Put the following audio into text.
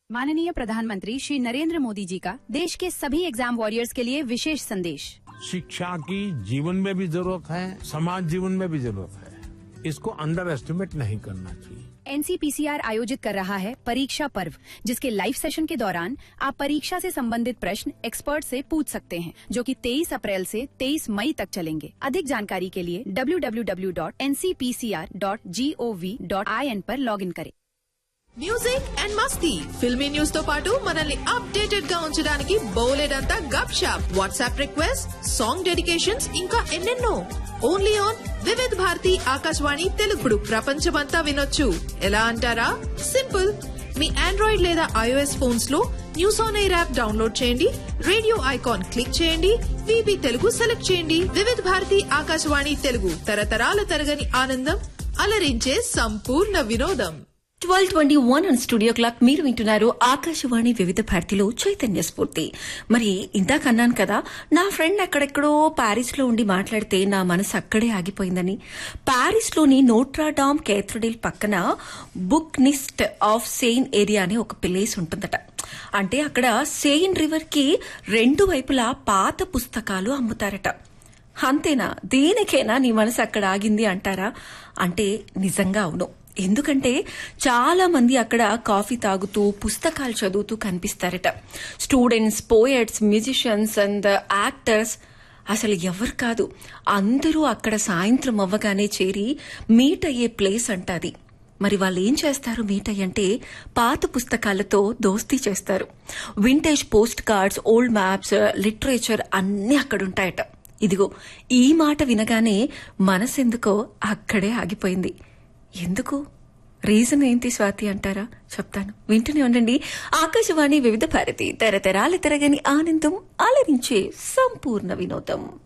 माननीय प्रधानमंत्री श्री नरेंद्र मोदी जी का देश के सभी एग्जाम वॉरियर्स के लिए विशेष संदेश शिक्षा की जीवन में भी जरूरत है समाज जीवन में भी जरूरत है इसको अंडर एस्टिमेट नहीं करना चाहिए एनसीपीसीआर आयोजित कर रहा है परीक्षा पर्व जिसके लाइव सेशन के दौरान आप परीक्षा से संबंधित प्रश्न एक्सपर्ट से पूछ सकते हैं जो कि 23 अप्रैल से 23 मई तक चलेंगे अधिक जानकारी के लिए www.ncpcr.gov.in पर लॉगिन करें మ్యూజిక్ అండ్ మస్తీ ఫిల్మీ న్యూస్ తో పాటు మనల్ని అప్డేటెడ్ గా ఉంచడానికి బోలెడంతా గప్ షాప్ వాట్సాప్ రిక్వెస్ట్ సాంగ్ డెడికేషన్స్ ఇంకా ఎన్నెన్నో ఓన్లీ ఆన్ వివిధ్ భారతి ఆకాశవాణి తెలుగుడు ప్రపంచమంతా వినొచ్చు ఎలా అంటారా సింపుల్ మీ ఆండ్రాయిడ్ లేదా ఐఓఎస్ ఫోన్స్ లో News on Air app download చేయండి రేడియో ఐకాన్ క్లిక్ చేయండి విబి తెలుగు సెలెక్ట్ చేయండి వివిధ భారతి ఆకాశవాణి తెలుగు తరతరాల తరగని ఆనందం అలరించే సంపూర్ణ వినోదం twelve twenty one and studio clock మీరు వింటున్నారు ఆకాశవాణి వివిధ భారతిలో చైతన్య స్ఫూర్తి మరి ఇందాక అన్నాను కదా నా ఫ్రెండ్ ఎక్కడెక్కడో ప్యారిస్ లో ఉండి మాట్లాడితే నా మనసు అక్కడే ఆగిపోయిందని ప్యారిస్ లోని నోట్రాడామ్ కేథ్రడిల్ పక్కన bouquinist of Seine area అనే ఒక ప్లేస్ ఉంటుందట అంటే అక్కడ సెయిన్ రివర్ కి రెండు వైపులా పాత పుస్తకాలు అమ్ముతారట అంతేనా దేనికైనా నీ మనసు అక్కడ ఆగింది అంటారా అంటే నిజంగా అవును ఎందుకంటే చాలా మంది అక్కడ కాఫీ తాగుతూ పుస్తకాలు చదువుతూ కనిపిస్తారట students poets musicians and actors అసలు ఎవరు కాదు అందరూ అక్కడ సాయంత్రం అవ్వగానే చేరి మీట్ అయ్యే ప్లేస్ అంటది మరి వాళ్ళు ఏం చేస్తారు మీట్ అయ్యంటే పాత పుస్తకాలతో దోస్తీ చేస్తారు vintage post cards old maps literature అన్నీ అక్కడ ఉంటాయట ఇదిగో ఈ మాట వినగానే మనసెందుకో అక్కడే ఆగిపోయింది ఎందుకు రీజన్ ఏంటి స్వాతి అంటారా చెప్తాను వింటూనే ఉండండి ఆకాశవాణి వివిధ భారతి తరతరాల తరగని ఆనందం అలరించే సంపూర్ణ వినోదం